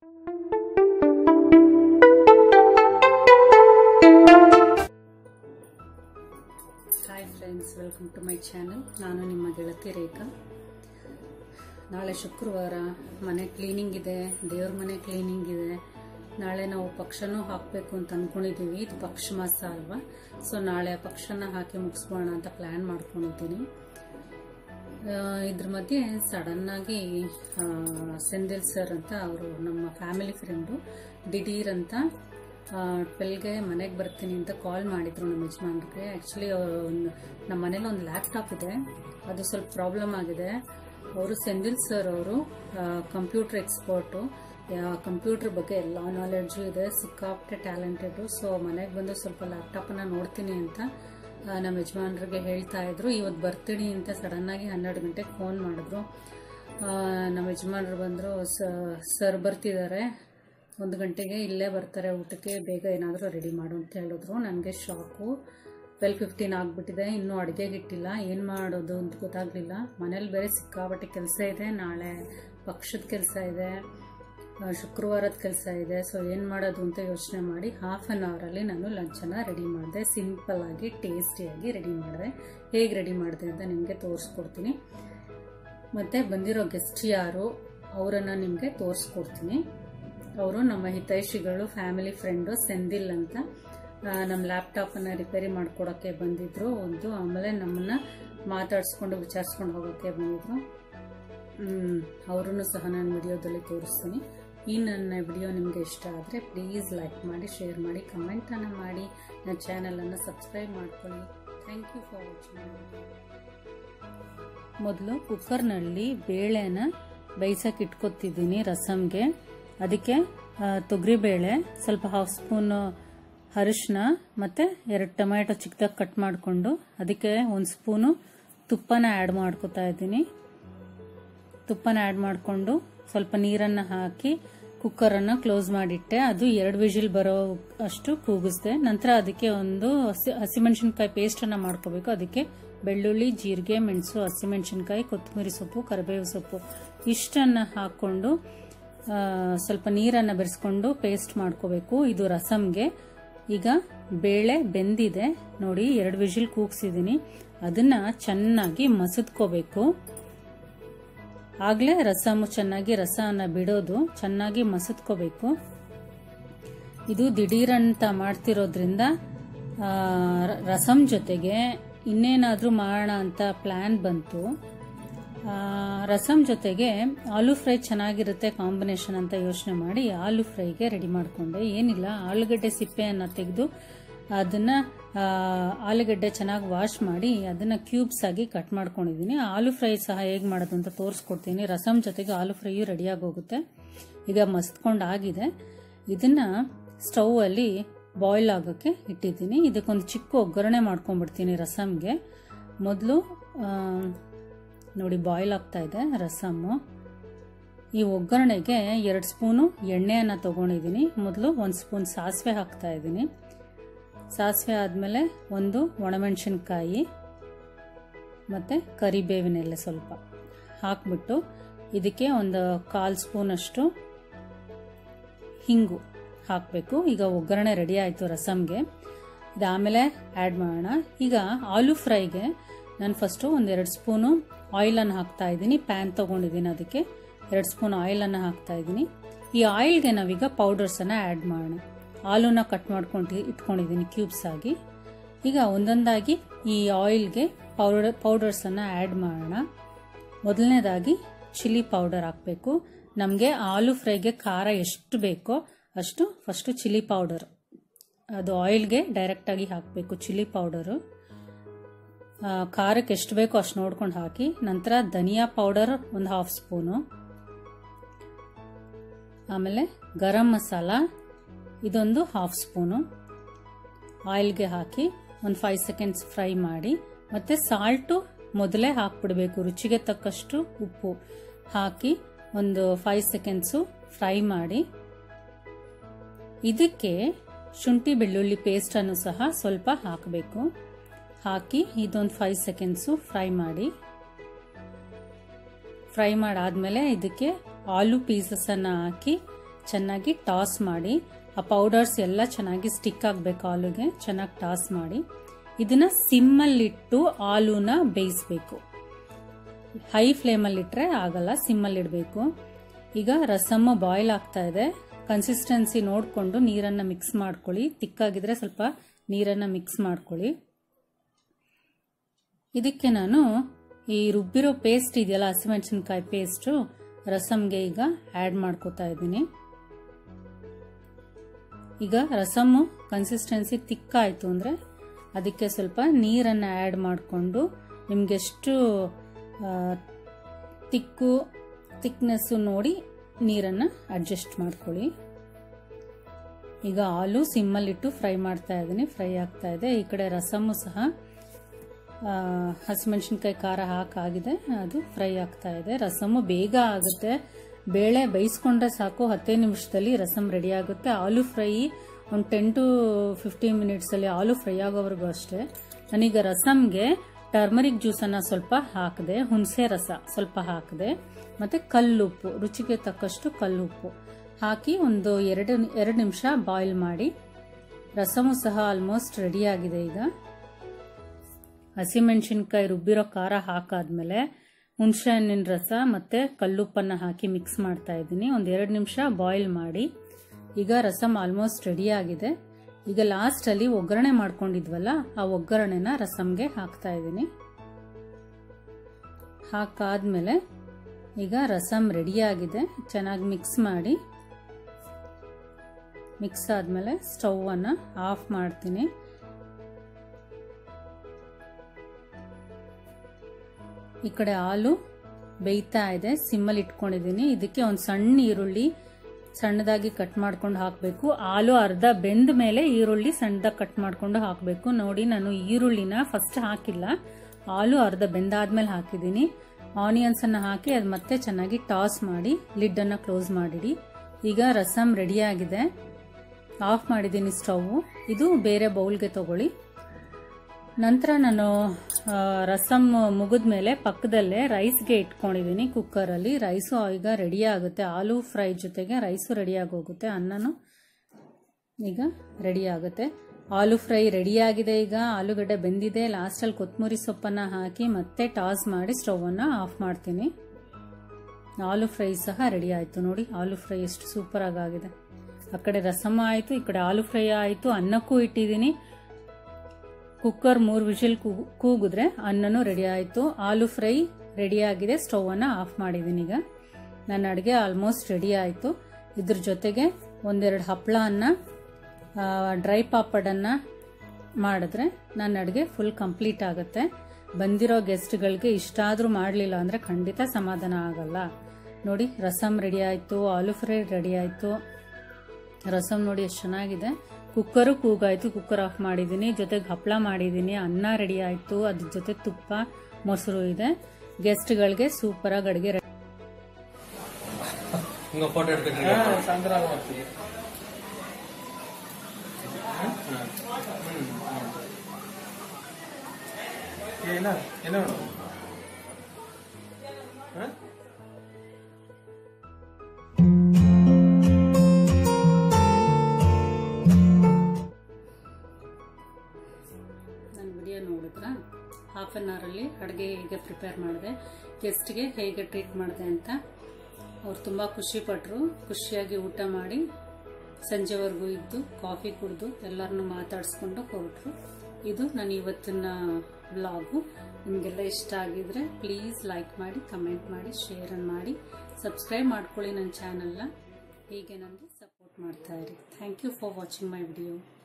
Hi friends welcome to my channel ನಾನು ನಿಮ್ಮ ಗೆಳತಿ ರೇಖಾ ನಾಳೆ ಶುಕ್ರವಾರ ಮನೆ ಕ್ಲೀನಿಂಗ್ ಇದೆ ದೇವ್ರ ಮನೆ ಕ್ಲೀನಿಂಗ್ ಇದೆ ನಾಳೆ ನಾವು ಪಕ್ಷನೂ ಹಾಕಬೇಕು ಅಂತ ಅಂದ್ಕೊಂಡಿದ್ದೀವಿ ಇದು ಪಕ್ಷ ಮಾಸ ಅಲ್ವಾ ಸೊ ನಾಳೆ ಪಕ್ಷನ ಹಾಕಿ ಮುಗಿಸ್ಬೋಣ ಅಂತ ಪ್ಲ್ಯಾನ್ ಮಾಡ್ಕೊಂಡಿದ್ದೀನಿ ಆ, ಇದ್ರ ಮಧ್ಯೆ ಸಡನ್ ಆಗಿ ಆ, ಸೆಂದಿಲ್ ಸರ್ ಅಂತ ಅವರು ನಮ್ಮ ಫ್ಯಾಮಿಲಿ ಫ್ರೆಂಡು ದಿಢೀರ್ ಅಂತ ಟ್ವೆಲ್ಗೆ ಮನೆಗೆ ಬರ್ತೀನಿ ಅಂತ ಕಾಲ್ ಮಾಡಿದ್ರು ನಮ್ಮ ಯಜಮಾನ್ರಿಗೆ ಆ್ಯಕ್ಚುಲಿ ಒಂದು ನಮ್ಮ ಮನೇಲಿ ಒಂದು ಲ್ಯಾಪ್ಟಾಪ್ ಇದೆ ಅದು ಸ್ವಲ್ಪ ಪ್ರಾಬ್ಲಮ್ ಆಗಿದೆ ಅವರು ಸೆಂದಿಲ್ ಸರ್ ಅವರು ಕಂಪ್ಯೂಟರ್ ಎಕ್ಸ್ಪರ್ಟು ಕಂಪ್ಯೂಟರ್ ಬಗ್ಗೆ ಎಲ್ಲ ನಾಲೆಡ್ಜು ಇದೆ ಸಿಕ್ಕಾಪಟ್ಟೆ ಟ್ಯಾಲೆಂಟೆಡು ಸೊ ಮನೆಗೆ ಬಂದು ಸ್ವಲ್ಪ ಲ್ಯಾಪ್ಟಾಪನ್ನು ನೋಡ್ತೀನಿ ಅಂತ ಆ, ನಮ್ಮ ಯಜಮಾನ್ರಿಗೆ ಹೇಳ್ತಾ ಇದ್ರು ಇವತ್ತು ಬರ್ತೀನಿ ಅಂತ ಸಡನ್ ಆಗಿ ಹನ್ನೆರಡು ಗಂಟೆಗೆ ಫೋನ್ ಮಾಡಿದ್ರು ಆ, ನಮ್ಮ ಯಜಮಾನ್ರು ಬಂದರು ಸರ್ ಬರ್ತಿದ್ದಾರೆ ಒಂದು ಗಂಟೆಗೆ ಇಲ್ಲೇ ಬರ್ತಾರೆ ಊಟಕ್ಕೆ ಬೇಗ ಏನಾದರೂ ರೆಡಿ ಮಾಡು ಅಂತ ಹೇಳಿದ್ರು ನನಗೆ ಶಾಕು ಟ್ವೆಲ್ ಫಿಫ್ಟೀನ್ ಆಗಿಬಿಟ್ಟಿದೆ ಇನ್ನೂ ಅಡುಗೆಗೆ ಇಟ್ಟಿಲ್ಲ ಏನು ಮಾಡೋದು ಅಂತ ಗೊತ್ತಾಗಲಿಲ್ಲ ಮನೇಲಿ ಬೇರೆ ಸಿಕ್ಕಾಬಟ್ಟೆ ಕೆಲಸ ಇದೆ ನಾಳೆ ಪಕ್ಷದ ಕೆಲಸ ಇದೆ ಆ, ಶುಕ್ರವಾರದ ಕೆಲಸ ಇದೆ ಸೊ ಏನು ಮಾಡೋದು ಅಂತ ಯೋಚನೆ ಮಾಡಿ ಹಾಫ್ ಆನ್ ಅವರಲ್ಲಿ ನಾನು ಲಂಚನ್ನು ರೆಡಿ ಮಾಡಿದೆ ಸಿಂಪಲ್ ಆಗಿ ಟೇಸ್ಟಿಯಾಗಿ ರೆಡಿ ಮಾಡಿದೆ ಹೇಗೆ ರೆಡಿ ಮಾಡಿದೆ ಅಂತ ನಿಮಗೆ ತೋರಿಸ್ಕೊಡ್ತೀನಿ ಮತ್ತು ಬಂದಿರೋ ಗೆಸ್ಟ್ ಯಾರು ಅವರನ್ನು ನಿಮಗೆ ತೋರಿಸ್ಕೊಡ್ತೀನಿ ಅವರು ನಮ್ಮ ಹಿತೈಷಿಗಳು ಫ್ಯಾಮಿಲಿ ಫ್ರೆಂಡು ಸೆಂದಿಲ್ ಅಂತ ಆ, ನಮ್ಮ ಲ್ಯಾಪ್ಟಾಪನ್ನು ರಿಪೇರಿ ಮಾಡ್ಕೊಡೋಕ್ಕೆ ಬಂದಿದ್ರು ಒಂದು ಆಮೇಲೆ ನಮ್ಮನ್ನು ಮಾತಾಡಿಸ್ಕೊಂಡು ವಿಚಾರಿಸ್ಕೊಂಡು ಹೋಗೋಕ್ಕೆ ಬಂದಿದ್ರು ಅವರನ್ನು ಸಹ ನಾನು ವಿಡಿಯೋದಲ್ಲಿ ತೋರಿಸ್ತೀನಿ ಈ ನನ್ನ ವಿಡಿಯೋ ನಿಮಗೆ ಇಷ್ಟ ಆದರೆ ಪ್ಲೀಸ್ ಲೈಕ್ ಮಾಡಿ ಶೇರ್ ಮಾಡಿ ಕಮೆಂಟನ್ನು ಮಾಡಿ ನನ್ನ ಚಾನಲನ್ನು ಸಬ್ಸ್ಕ್ರೈಬ್ ಮಾಡ್ಕೊಳ್ಳಿ ಥ್ಯಾಂಕ್ ಯು ಫಾರ್ ವಾಚಿಂಗ್ ಮೊದಲು ಕುಕ್ಕರ್ನಲ್ಲಿ ಬೇಳೆನ ಬೇಯಿಸಕ್ಕೆ ಇಟ್ಕೊತಿದ್ದೀನಿ ರಸಮ್ಗೆ ಅದಕ್ಕೆ ಆ, ತೊಗರಿಬೇಳೆ ಸ್ವಲ್ಪ ಹಾಫ್ ಸ್ಪೂನ್ ಅರಿಶಿನ ಮತ್ತು ಎರಡು ಟೊಮ್ಯಾಟೊ ಚಿಕ್ಕದಾಗಿ ಕಟ್ ಮಾಡಿಕೊಂಡು ಅದಕ್ಕೆ ಒಂದು ಸ್ಪೂನು ತುಪ್ಪನ ಆ್ಯಡ್ ಮಾಡ್ಕೊತಾ ಇದ್ದೀನಿ ತುಪ್ಪನ ಆ್ಯಡ್ ಮಾಡಿಕೊಂಡು ಸ್ವಲ್ಪ ನೀರನ್ನು ಹಾಕಿ ಕುಕ್ಕರನ್ನು ಕ್ಲೋಸ್ ಮಾಡಿಟ್ಟೆ ಅದು ಎರಡು ವಿಜಿಲ್ ಬರೋ ಅಷ್ಟು ಕೂಗಿಸ್ದೆ ನಂತರ ಅದಕ್ಕೆ ಒಂದು ಹಸಿ ಹಸಿಮೆಣಸಿನ್ಕಾಯಿ ಪೇಸ್ಟನ್ನು ಮಾಡ್ಕೋಬೇಕು ಅದಕ್ಕೆ ಬೆಳ್ಳುಳ್ಳಿ ಜೀರಿಗೆ ಮೆಣಸು ಹಸಿಮೆಣಸಿನ್ಕಾಯಿ ಕೊತ್ತಂಬರಿ ಸೊಪ್ಪು ಕರಿಬೇವು ಸೊಪ್ಪು ಇಷ್ಟನ್ನು ಹಾಕ್ಕೊಂಡು ಆ, ಸ್ವಲ್ಪ ನೀರನ್ನು ಬೆರೆಸ್ಕೊಂಡು ಪೇಸ್ಟ್ ಮಾಡ್ಕೋಬೇಕು ಇದು ರಸಮ್ಗೆ ಈಗ ಬೇಳೆ ಬೆಂದಿದೆ ನೋಡಿ ಎರಡು ವಿಜಿಲ್ ಕೂಗ್ಸಿದ್ದೀನಿ ಅದನ್ನ ಚೆನ್ನಾಗಿ ಮಸದ್ಕೋಬೇಕು ಆಗಲೇ ರಸಮು ಚೆನ್ನಾಗಿ ರಸನ ಬಿಡೋದು ಚೆನ್ನಾಗಿ ಮಸದ್ಕೋಬೇಕು ಇದು ದಿಢೀರಂತ ಮಾಡ್ತಿರೋದ್ರಿಂದ ಆ, ರ- ರಸಂ ಜೊತೆಗೆ ಇನ್ನೇನಾದರೂ ಮಾಡೋಣ ಅಂತ ಪ್ಲ್ಯಾನ್ ಬಂತು ಆ, ರಸಂ ಜೊತೆಗೆ ಆಲೂ ಫ್ರೈ ಚೆನ್ನಾಗಿರುತ್ತೆ ಕಾಂಬಿನೇಷನ್ ಅಂತ ಯೋಚನೆ ಮಾಡಿ ಆಲೂ ಫ್ರೈಗೆ ರೆಡಿ ಮಾಡಿಕೊಂಡೆ ಏನಿಲ್ಲ ಆಲೂಗಡ್ಡೆ ಸಿಪ್ಪೆಯನ್ನು ತೆಗೆದು ಅದನ್ನು ಆಲೂಗಡ್ಡೆ ಚೆನ್ನಾಗಿ ವಾಶ್ ಮಾಡಿ ಅದನ್ನು ಕ್ಯೂಬ್ಸ್ ಆಗಿ ಕಟ್ ಮಾಡ್ಕೊಂಡಿದ್ದೀನಿ ಆಲೂ ಫ್ರೈ ಸಹ ಹೇಗೆ ಮಾಡೋದು ಅಂತ ತೋರಿಸ್ಕೊಡ್ತೀನಿ ರಸಂ ಜೊತೆಗೆ ಆಲೂ ಫ್ರೈಯು ರೆಡಿಯಾಗಿ ಹೋಗುತ್ತೆ ಈಗ ಮಸ್ತ್ಕೊಂಡು ಆಗಿದೆ ಇದನ್ನು ಸ್ಟೌವಲ್ಲಿ ಬಾಯ್ಲ್ ಆಗೋಕ್ಕೆ ಇಟ್ಟಿದ್ದೀನಿ ಇದಕ್ಕೊಂದು ಚಿಕ್ಕ ಒಗ್ಗರಣೆ ಮಾಡ್ಕೊಂಡ್ಬಿಡ್ತೀನಿ ರಸಮ್ಗೆ ಮೊದಲು ನೋಡಿ ಬಾಯ್ಲ್ ಆಗ್ತಾ ಇದೆ ರಸಮ್ಮು ಈ ಒಗ್ಗರಣೆಗೆ ಎರಡು ಸ್ಪೂನು ಎಣ್ಣೆಯನ್ನು ತೊಗೊಂಡಿದ್ದೀನಿ ಮೊದಲು ಒಂದು ಸ್ಪೂನ್ ಸಾಸಿವೆ ಹಾಕ್ತಾ ಇದ್ದೀನಿ ಸಾಸಿವೆ ಆದಮೇಲೆ ಒಂದು ಒಣಮೆಣಸಿನ್ಕಾಯಿ ಮತ್ತು ಕರಿಬೇವಿನೆಲೆ ಸ್ವಲ್ಪ ಹಾಕ್ಬಿಟ್ಟು ಇದಕ್ಕೆ ಒಂದು ಕಾಲು ಸ್ಪೂನಷ್ಟು ಹಿಂಗು ಹಾಕಬೇಕು ಈಗ ಒಗ್ಗರಣೆ ರೆಡಿ ಆಯಿತು ರಸಮ್ಗೆ ಇದಾದಮೇಲೆ ಆ್ಯಡ್ ಮಾಡೋಣ ಈಗ ಆಲೂ ಫ್ರೈಗೆ ನಾನು ಫಸ್ಟು ಒಂದೆರಡು ಸ್ಪೂನು ಆಯಿಲನ್ನು ಹಾಕ್ತಾ ಇದ್ದೀನಿ ಪ್ಯಾನ್ ತೊಗೊಂಡಿದ್ದೀನಿ ಅದಕ್ಕೆ ಎರಡು ಸ್ಪೂನ್ ಆಯಿಲನ್ನು ಹಾಕ್ತಾ ಇದ್ದೀನಿ ಈ ಆಯಿಲ್ಗೆ ನಾವೀಗ ಪೌಡರ್ಸನ್ನು ಆ್ಯಡ್ ಮಾಡೋಣ ಆಲೂನ ಕಟ್ ಮಾಡ್ಕೊಂಡು ಇಟ್ಕೊಂಡಿದ್ದೀನಿ ಕ್ಯೂಬ್ಸ್ ಆಗಿ ಈಗ ಒಂದೊಂದಾಗಿ ಈ ಆಯಿಲ್ಗೆ ಪೌಡರ್ ಪೌಡರ್ಸನ್ನು ಆ್ಯಡ್ ಮಾಡೋಣ ಮೊದಲನೇದಾಗಿ ಚಿಲ್ಲಿ ಪೌಡರ್ ಹಾಕಬೇಕು ನಮಗೆ ಆಲೂ ಫ್ರೈಗೆ ಖಾರ ಎಷ್ಟು ಬೇಕೋ ಅಷ್ಟು ಫಸ್ಟು ಚಿಲ್ಲಿ ಪೌಡರ್ ಅದು ಆಯಿಲ್ಗೆ ಡೈರೆಕ್ಟಾಗಿ ಹಾಕಬೇಕು ಚಿಲ್ಲಿ ಪೌಡರು ಆ, ಖಾರಕ್ಕೆ ಎಷ್ಟು ಬೇಕೋ ಅಷ್ಟು ನೋಡ್ಕೊಂಡು ಹಾಕಿ ನಂತರ ಧನಿಯಾ ಪೌಡರ್ ಒಂದು ಹಾಫ್ ಸ್ಪೂನು ಆಮೇಲೆ ಗರಂ ಮಸಾಲ ಇದೊಂದು ಹಾಫ್ ಸ್ಪೂನು ಆಯಿಲ್ಗೆ ಹಾಕಿ ಒಂದು ಫೈವ್ ಸೆಕೆಂಡ್ಸ್ ಫ್ರೈ ಮಾಡಿ ಮತ್ತು ಸಾಲ್ಟು ಮೊದಲೇ ಹಾಕ್ಬಿಡಬೇಕು ರುಚಿಗೆ ತಕ್ಕಷ್ಟು ಉಪ್ಪು ಹಾಕಿ ಒಂದು ಫೈವ್ ಸೆಕೆಂಡ್ಸು ಫ್ರೈ ಮಾಡಿ ಇದಕ್ಕೆ ಶುಂಠಿ ಬೆಳ್ಳುಳ್ಳಿ ಪೇಸ್ಟನ್ನು ಸಹ ಸ್ವಲ್ಪ ಹಾಕಬೇಕು ಹಾಕಿ ಇದೊಂದು ಫೈವ್ ಸೆಕೆಂಡ್ಸು ಫ್ರೈ ಮಾಡಿ ಫ್ರೈ ಮಾಡಾದ್ಮೇಲೆ ಇದಕ್ಕೆ ಆಲೂ ಪೀಸಸನ್ನು ಹಾಕಿ ಚೆನ್ನಾಗಿ ಟಾಸ್ ಮಾಡಿ ಆ ಪೌಡರ್ಸ್ ಎಲ್ಲ ಚೆನ್ನಾಗಿ ಸ್ಟಿಕ್ ಆಗಬೇಕು ಆಲೂಗೆ ಚೆನ್ನಾಗಿ ಟಾಸ್ ಮಾಡಿ ಇದನ್ನ ಸಿಮ್ಮಲ್ಲಿಟ್ಟು ಆಲೂನ ಬೇಯಿಸ್ಬೇಕು ಹೈ ಫ್ಲೇಮಲ್ಲಿ ಇಟ್ಟರೆ ಆಗಲ್ಲ ಸಿಮ್ಮಲ್ಲಿ ಇಡಬೇಕು ಈಗ ರಸಮ್ಮ ಬಾಯ್ಲ್ ಆಗ್ತಾ ಇದೆ ಕನ್ಸಿಸ್ಟೆನ್ಸಿ ನೋಡಿಕೊಂಡು ನೀರನ್ನು ಮಿಕ್ಸ್ ಮಾಡ್ಕೊಳ್ಳಿ ತಿಕ್ಕಾಗಿದ್ರೆ ಸ್ವಲ್ಪ ನೀರನ್ನು ಮಿಕ್ಸ್ ಮಾಡ್ಕೊಳ್ಳಿ ಇದಕ್ಕೆ ನಾನು ಈ ರುಬ್ಬಿರೋ ಪೇಸ್ಟ್ ಇದೆಯಲ್ಲ ಹಸಿಮೆಣಸಿನ್ಕಾಯಿ ಪೇಸ್ಟು ರಸಮ್ಗೆ ಈಗ ಆ್ಯಡ್ ಮಾಡ್ಕೋತಾ ಇದ್ದೀನಿ ಈಗ ರಸಮ್ಮು ಕನ್ಸಿಸ್ಟೆನ್ಸಿ ತಿಕ್ಕಾಯಿತು ಅಂದರೆ ಅದಕ್ಕೆ ಸ್ವಲ್ಪ ನೀರನ್ನು ಆ್ಯಡ್ ಮಾಡಿಕೊಂಡು ನಿಮಗೆಷ್ಟು ತಿಕ್ಕು ತಿಕ್ನೆಸ್ಸು ನೋಡಿ ನೀರನ್ನು ಅಡ್ಜಸ್ಟ್ ಮಾಡ್ಕೊಳ್ಳಿ ಈಗ ಆಲೂ ಸಿಮ್ಮಲ್ಲಿಟ್ಟು ಫ್ರೈ ಮಾಡ್ತಾ ಇದ್ದೀನಿ ಫ್ರೈ ಆಗ್ತಾ ಇದೆ ಈ ಕಡೆ ರಸಮ್ಮು ಸಹ ಹಸಿಮೆಣಸಿನ್ಕಾಯಿ ಖಾರ ಹಾಕಾಗಿದೆ ಅದು ಫ್ರೈ ಆಗ್ತಾ ಇದೆ ರಸಮ್ಮು ಬೇಗ ಆಗುತ್ತೆ ಬೇಳೆ ಬೇಯಿಸ್ಕೊಂಡ್ರೆ ಸಾಕು ಹತ್ತೇ ನಿಮಿಷದಲ್ಲಿ ರಸಮ್ ರೆಡಿ ಆಗುತ್ತೆ ಆಲೂ ಫ್ರೈ ಒಂದು ಟೆನ್ ಟು ಫಿಫ್ಟೀನ್ ಮಿನಿಟ್ಸಲ್ಲಿ ಆಲೂ ಫ್ರೈ ಆಗೋವರೆಗೂ ಅಷ್ಟೇ ನಾನೀಗ ರಸಮ್ಗೆ ಟರ್ಮರಿಕ್ ಜ್ಯೂಸನ್ನು ಸ್ವಲ್ಪ ಹಾಕಿದೆ ಹುಣಸೆ ರಸ ಸ್ವಲ್ಪ ಹಾಕಿದೆ ಮತ್ತು ಕಲ್ಲುಪ್ಪು ರುಚಿಗೆ ತಕ್ಕಷ್ಟು ಕಲ್ಲುಪ್ಪು ಹಾಕಿ ಒಂದು ಎರಡು ಎರಡು ನಿಮಿಷ ಬಾಯ್ಲ್ ಮಾಡಿ ರಸಮು ಸಹ ಆಲ್ಮೋಸ್ಟ್ ರೆಡಿ ಆಗಿದೆ ಈಗ ಹಸಿಮೆಣಸಿನ್ಕಾಯಿ ರುಬ್ಬಿರೋ ಖಾರ ಹಾಕಾದ್ಮೇಲೆ ಹುಣಸೆ ಹಣ್ಣಿನ ರಸ ಮತ್ತು ಕಲ್ಲುಪ್ಪನ್ನು ಹಾಕಿ ಮಿಕ್ಸ್ ಮಾಡ್ತಾ ಇದ್ದೀನಿ ಒಂದು ಎರಡು ನಿಮಿಷ ಬಾಯ್ಲ್ ಮಾಡಿ ಈಗ ರಸಮ್ ಆಲ್ಮೋಸ್ಟ್ ರೆಡಿ ಆಗಿದೆ ಈಗ ಲಾಸ್ಟಲ್ಲಿ ಒಗ್ಗರಣೆ ಮಾಡ್ಕೊಂಡಿದ್ವಲ್ಲ ಆ ಒಗ್ಗರಣೆನ ರಸಮ್ಗೆ ಹಾಕ್ತಾ ಇದ್ದೀನಿ ಹಾಕಾದ್ಮೇಲೆ ಈಗ ರಸಮ್ ರೆಡಿ ಆಗಿದೆ ಚೆನ್ನಾಗಿ ಮಿಕ್ಸ್ ಮಾಡಿ ಮಿಕ್ಸ್ ಆದಮೇಲೆ ಸ್ಟವನ್ನು ಆಫ್ ಮಾಡ್ತೀನಿ ಈ ಕಡೆ ಹಾಲು ಬೇಯ್ತಾ ಇದೆ ಸಿಮ್ಮಲ್ಲಿ ಇಟ್ಕೊಂಡಿದ್ದೀನಿ ಇದಕ್ಕೆ ಒಂದು ಸಣ್ಣ ಈರುಳ್ಳಿ ಸಣ್ಣದಾಗಿ ಕಟ್ ಮಾಡ್ಕೊಂಡು ಹಾಕಬೇಕು ಹಾಲು ಅರ್ಧ ಬೆಂದ ಮೇಲೆ ಈರುಳ್ಳಿ ಸಣ್ಣದಾಗಿ ಕಟ್ ಮಾಡ್ಕೊಂಡು ಹಾಕಬೇಕು ನೋಡಿ ನಾನು ಈರುಳ್ಳಿನ ಫಸ್ಟ್ ಹಾಕಿಲ್ಲ ಹಾಲು ಅರ್ಧ ಬೆಂದಾದ್ಮೇಲೆ ಹಾಕಿದ್ದೀನಿ ಆನಿಯನ್ಸನ್ನು ಹಾಕಿ ಅದು ಮತ್ತೆ ಚೆನ್ನಾಗಿ ಟಾಸ್ ಮಾಡಿ ಲಿಡ್ಡನ್ನು ಕ್ಲೋಸ್ ಮಾಡಿಡಿ ಈಗ ರಸಮ್ ರೆಡಿಯಾಗಿದೆ ಆಫ್ ಮಾಡಿದ್ದೀನಿ ಸ್ಟವ್ ಇದು ಬೇರೆ ಬೌಲ್ಗೆ ತಗೊಳ್ಳಿ ನಂತರ ನಾನು ರಸಮ್ ಮುಗಿದ ಮೇಲೆ ಪಕ್ಕದಲ್ಲೇ ರೈಸ್ಗೆ ಇಟ್ಕೊಂಡಿದ್ದೀನಿ ಕುಕ್ಕರಲ್ಲಿ ರೈಸು ಈಗ ರೆಡಿ ಆಗುತ್ತೆ ಆಲೂ ಫ್ರೈ ಜೊತೆಗೆ ರೈಸು ರೆಡಿಯಾಗಿ ಹೋಗುತ್ತೆ ಅನ್ನನೂ ಈಗ ರೆಡಿ ಆಗುತ್ತೆ ಆಲೂ ಫ್ರೈ ರೆಡಿಯಾಗಿದೆ ಈಗ ಆಲೂಗಡ್ಡೆ ಬೆಂದಿದೆ ಲಾಸ್ಟಲ್ಲಿ ಕೊತ್ತಂಬರಿ ಸೊಪ್ಪನ್ನು ಹಾಕಿ ಮತ್ತೆ ಟಾಸ್ ಮಾಡಿ ಸ್ಟವನ್ನು ಆಫ್ ಮಾಡ್ತೀನಿ ಆಲೂ ಫ್ರೈ ಸಹ ರೆಡಿ ಆಯಿತು ನೋಡಿ ಆಲೂ ಫ್ರೈ ಎಷ್ಟು ಸೂಪರಾಗಿ ಆಗಿದೆ ಆ ಕಡೆ ರಸಮ ಆಯಿತು ಈ ಕಡೆ ಆಲೂ ಫ್ರೈ ಆಯಿತು ಅನ್ನಕ್ಕೂ ಇಟ್ಟಿದ್ದೀನಿ ಕುಕ್ಕರ್ ಮೂರು ವಿಷಲ್ ಕೂಗಿದ್ರೆ ಅನ್ನನೂ ರೆಡಿ ಆಯಿತು ಆಲೂ ಫ್ರೈ ರೆಡಿ ಆಗಿದೆ ಸ್ಟವನ್ನು ಆಫ್ ಮಾಡಿದ್ದೀನಿ ಈಗ ನನ್ನ ಅಡುಗೆ ಆಲ್ಮೋಸ್ಟ್ ರೆಡಿ ಆಯಿತು ಇದ್ರ ಜೊತೆಗೆ ಒಂದೆರಡು ಹಪ್ಪಳ ಅನ್ನ ಡ್ರೈ ಪಾಪಡನ್ನು ಮಾಡಿದ್ರೆ ನನ್ನ ಅಡುಗೆ ಫುಲ್ ಕಂಪ್ಲೀಟ್ ಆಗುತ್ತೆ ಬಂದಿರೋ ಗೆಸ್ಟ್ಗಳಿಗೆ ಇಷ್ಟ ಆದರೂ ಮಾಡಲಿಲ್ಲ ಅಂದರೆ ಖಂಡಿತ ಸಮಾಧಾನ ಆಗಲ್ಲ ನೋಡಿ ರಸಮ್ ರೆಡಿ ಆಯಿತು ಆಲೂ ಫ್ರೈ ರೆಡಿ ಆಯಿತು ರಸಮ್ ನೋಡಿ ಎಷ್ಟು ಚೆನ್ನಾಗಿದೆ ಕುಕ್ಕರು ಕೂಗಾಯಿತು ಕುಕ್ಕರ್ ಆಫ್ ಮಾಡಿದ್ದೀನಿ ಜೊತೆಗೆ ಹಪ್ಪಳ ಮಾಡಿದ್ದೀನಿ ಅನ್ನ ರೆಡಿ ಆಯಿತು ಅದ್ರ ಜೊತೆ ತುಪ್ಪ ಮೊಸರು ಇದೆ ಗೆಸ್ಟ್ಗಳಿಗೆ ಸೂಪರಾಗಿ ಅಡುಗೆ ರೆಡಿ ಹಿಂಗ ಫೋಟೋ ಹಿಡ್ಕೊಂಡ್ರಿ ಸಂಕ್ರಾಂತಿ ಮಾಡ್ತೀವಿ ಏನ ಏನೋ ಹ? ನನ್ನ ವಿಡಿಯೋ ನೋಡಿದ್ರ ಹಾಫ್ ಆನ್ ಅವರಲ್ಲಿ ಅಡುಗೆ ಹೇಗೆ ಪ್ರಿಪೇರ್ ಮಾಡಿದೆ ಗೆಸ್ಟ್ಗೆ ಹೇಗೆ ಟ್ರೀಟ್ ಮಾಡಿದೆ ಅಂತ ಅವ್ರು ತುಂಬ ಖುಷಿಪಟ್ಟರು ಖುಷಿಯಾಗಿ ಊಟ ಮಾಡಿ ಸಂಜೆವರೆಗೂ ಇದ್ದು ಕಾಫಿ ಕುಡಿದು ಎಲ್ಲರನ್ನೂ ಮಾತಾಡಿಸ್ಕೊಂಡು ಹೊರಟರು ಇದು ನಾನು ಇವತ್ತಿನ ವ್ಲಾಗು ನಿಮಗೆಲ್ಲ ಇಷ್ಟ ಆಗಿದ್ರೆ ಪ್ಲೀಸ್ ಲೈಕ್ ಮಾಡಿ ಕಮೆಂಟ್ ಮಾಡಿ ಶೇರ್ ಮಾಡಿ ಸಬ್ಸ್ಕ್ರೈಬ್ ಮಾಡ್ಕೊಳ್ಳಿ ನನ್ನ ಚಾನಲ್ನ ಹೀಗೆ ನನಗೆ ಸಪೋರ್ಟ್ ಮಾಡ್ತಾ ಇರಿ thank you for watching my video